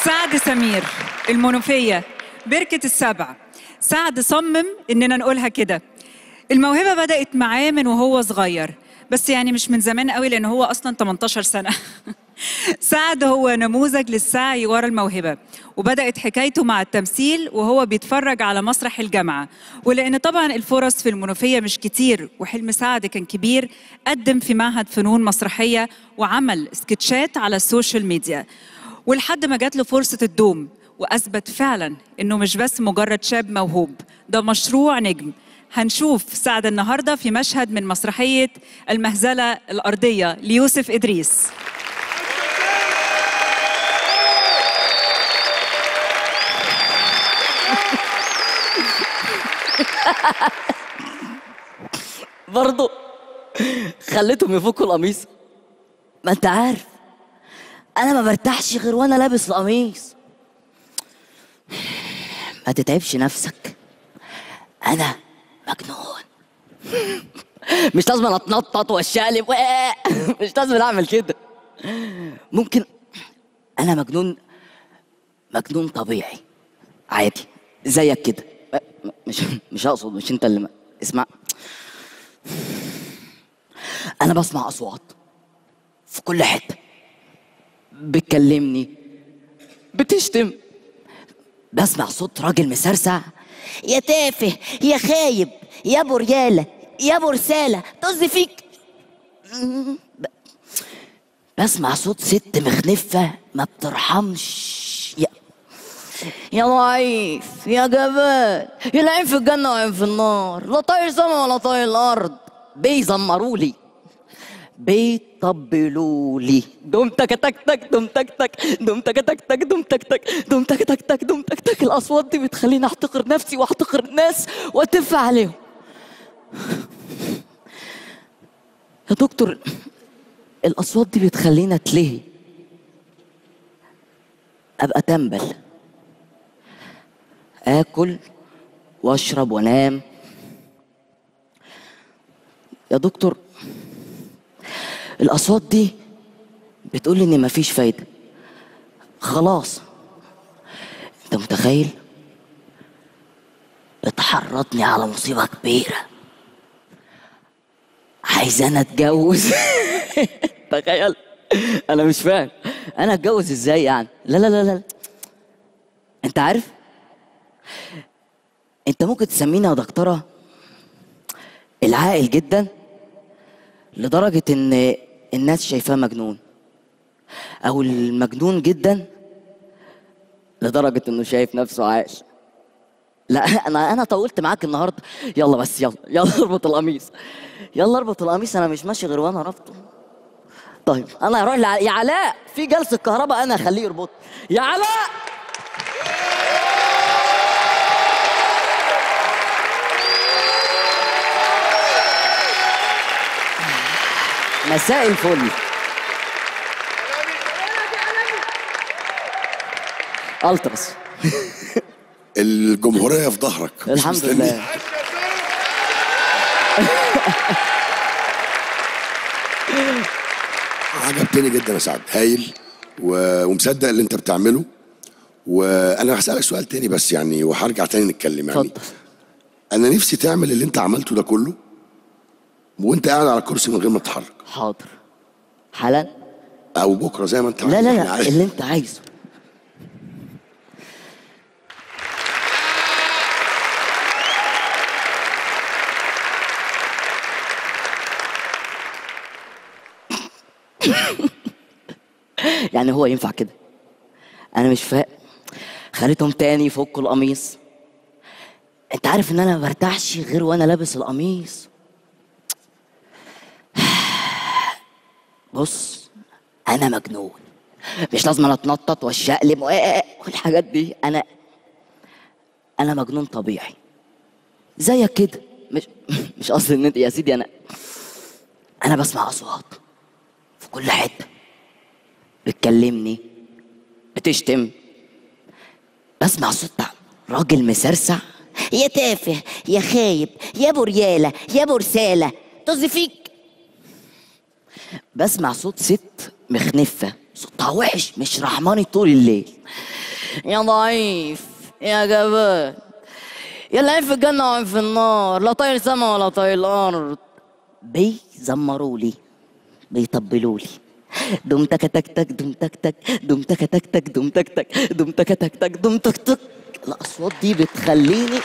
سعد سمير المنوفية بركة السبع سعد صمم إننا نقولها كده الموهبة بدأت معاه من وهو صغير بس يعني مش من زمان قوي لأن هو أصلا 18 سنة سعد هو نموذج للسعي ورا الموهبة وبدأت حكايته مع التمثيل وهو بيتفرج على مسرح الجامعة ولأن طبعا الفرص في المنوفية مش كتير وحلم سعد كان كبير قدم في معهد فنون مسرحية وعمل سكتشات على السوشيال ميديا ولحد ما جات له فرصة الدوم وأثبت فعلا إنه مش بس مجرد شاب موهوب ده مشروع نجم هنشوف سعد النهاردة في مشهد من مسرحية المهزلة الأرضية ليوسف إدريس برضه خليتهم يفكوا القميص ما انت عارف انا ما برتاحش غير وانا لابس القميص ما تتعبش نفسك انا مجنون مش لازم أنا اتنطط واشقلب مش لازم اعمل كده ممكن انا مجنون مجنون طبيعي عادي زيك كده م- مش مش اقصد مش انت اللي م- اسمع انا بسمع اصوات في كل حته بتكلمني بتشتم بسمع صوت راجل مسرسع يا تافه يا خايب يا ابو رياله يا ابو رساله طز فيك ب- بسمع صوت ست مخنفه ما بترحمش يا يا ضعيف يا جبان يا العين في الجنة وعين في النار لا طاير سما ولا طاير الأرض بيزمروا لي بيطبلوا لي دم تك تك تك دم تك تك دم تك تك تك دم تك تك دم تك تك تك دم تك تك الأصوات دي بتخليني أحتقر نفسي وأحتقر الناس وأتف عليهم يا دكتور الأصوات دي بتخليني أتلهي أبقى تنبل اكل واشرب وانام يا دكتور الاصوات دي بتقول لي ان مفيش فايده خلاص انت متخيل اتحرضني على مصيبه كبيره عايز انا اتجوز تخيل انا مش فاهم انا اتجوز ازاي يعني لا لا لا لا انت عارف انت ممكن تسميني يا دكتوره العاقل جدا لدرجه ان الناس شايفاه مجنون او المجنون جدا لدرجه انه شايف نفسه عاقل لا انا انا طولت معاك النهارده يلا بس يلا يلا اربط القميص يلا اربط القميص انا مش ماشي غير وانا ربطه طيب انا هروح لع... يا علاء في جلسه كهرباء انا هخليه يربط يا علاء مساء الفل الترس الجمهورية في ظهرك مش الحمد مستني. لله عجبتني جدا يا سعد هايل و... ومصدق اللي انت بتعمله وانا هسألك سؤال تاني بس يعني وهرجع تاني نتكلم يعني اتفضل انا نفسي تعمل اللي انت عملته ده كله وانت قاعد على كرسي من غير ما تتحرك حاضر حالا او بكره زي ما انت لا عايز. لا احنا لا عايز- اللي انت عايزه يعني هو ينفع كده انا مش فاهم خليتهم تاني يفكوا القميص انت عارف ان انا ما برتاحش غير وانا لابس القميص بص انا مجنون مش لازم أنا اتنطط واشقلب و- والحاجات دي انا انا مجنون طبيعي زيك كده مش مش قصدي ان انت يا سيدي انا انا بسمع اصوات في كل حته بتكلمني بتشتم بسمع صوت راجل مسرسع يا تافه يا خايب يا ابو رياله يا ابو رساله طز فيك بسمع صوت ست مخنفة صوتها وحش مش رحماني طول الليل يا ضعيف يا جبان يا اللي عين في الجنة وعين في النار لا طاير سما ولا طاير أرض بيزمروا لي بيطبلوا لي دم تك تك تك دم تك تك دم تك تك تك دم تك تك دم تك تك تك دم تك تك الأصوات دي بتخليني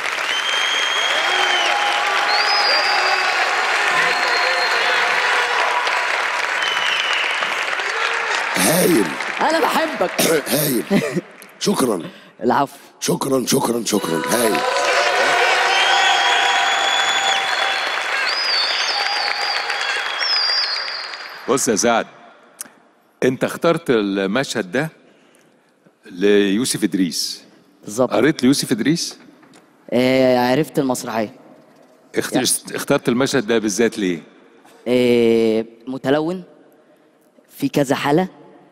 هايل أنا بحبك هايل شكرا العفو شكرا شكرا شكرا هايل بص يا سعد انت اخترت المشهد ده ليوسف ادريس بالظبط قريت ليوسف ادريس آه عرفت المسرحية اخت... اخترت المشهد ده بالذات ليه آه متلون في كذا حالة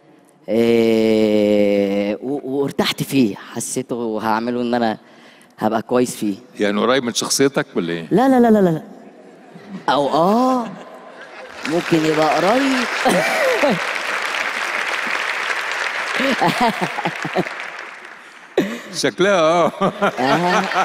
آه و- وارتحت فيه حسيته هعمله ان انا هبقى كويس فيه يعني قريب من شخصيتك ولا ايه لا لا لا لا لا لا. او اه ممكن يبقى قريب شكلها اه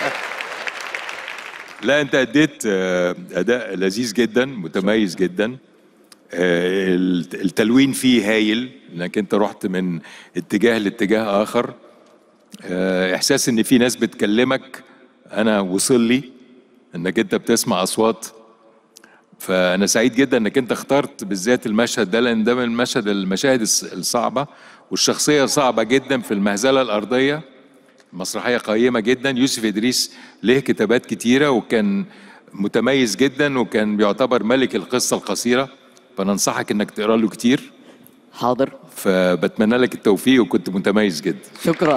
لا انت اديت آه، اداء لذيذ جدا متميز جدا آه، الت- التلوين فيه هايل انك انت رحت من اتجاه لاتجاه اخر آه، احساس ان في ناس بتكلمك انا وصل لي انك انت بتسمع اصوات فانا سعيد جدا انك انت اخترت بالذات المشهد ده لان ده من المشهد المشاهد الص- الصعبه والشخصيه صعبه جدا في المهزله الارضيه مسرحيه قيمه جدا يوسف ادريس له كتابات كتيره وكان متميز جدا وكان بيعتبر ملك القصه القصيره فننصحك انك تقرا له كتير حاضر فبتمنى لك التوفيق وكنت متميز جدا شكرا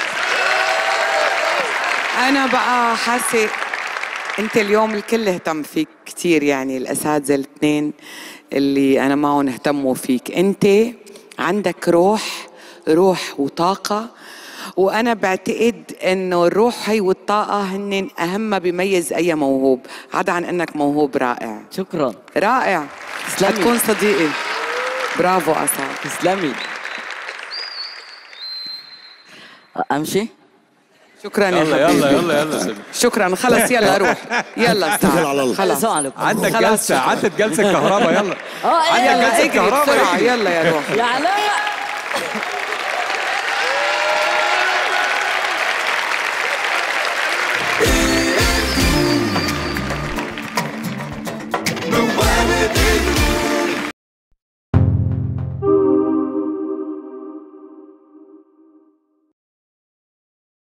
أنا بقى حاسة أنت اليوم الكل اهتم فيك كتير يعني الأساتذة الاثنين اللي أنا معهم اهتموا فيك أنت عندك روح روح وطاقة وأنا بعتقد إنه الروح هي والطاقة هن أهم ما بيميز أي موهوب عدا عن إنك موهوب رائع شكرا رائع تسلمي. تكون صديقي برافو أسعد تسلمي امشي شكرا يا يلا حبيبي يلا يلا يلا سيب. شكرا خلص يلا روح يلا اتكل على سعد الله. خلص السلام عليكم عندك خلاص، جلسه شكراً. عدت جلسه كهرباء يلا اه عندك إيه؟ يلا جلسة اجري كهرباء، بسرعة اجري. يلا يا روح يا علاء